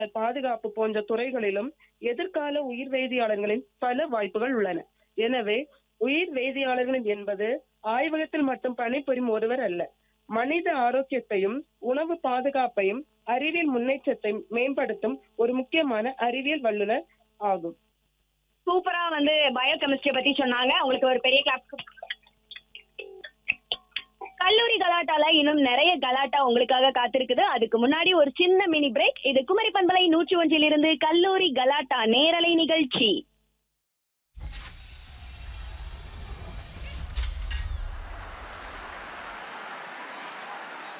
பாதுகாப்பு போன்ற துறைகளிலும் எதிர்கால உயிர் வேதியியலாளர்களின் பல வாய்ப்புகள் உள்ளன எனவே உயிர் வேதியியலாளர்கள் என்பது ஆய்வகத்தில் மட்டும் பணிபுரியும் ஒருவர் அல்ல மனித ஆரோக்கியத்தையும் உணவு பாதுகாப்பையும் அறிவியல் முன்னேற்றத்தை மேம்படுத்தும் ஒரு முக்கியமான அறிவியல் வல்லுநர் ஆகும் சூப்பரா வந்து பயோ கெமிஸ்ட்ரி பத்தி சொன்னாங்க உங்களுக்கு ஒரு பெரிய கிளாப் கல்லூரி கலாட்டால இன்னும் நிறைய கலாட்டா உங்களுக்காக காத்திருக்குது அதுக்கு முன்னாடி ஒரு சின்ன மினி பிரேக் இது குமரி பண்பலை நூற்றி ஒன்றில் இருந்து கல்லூரி கலாட்டா நேரலை நிகழ்ச்சி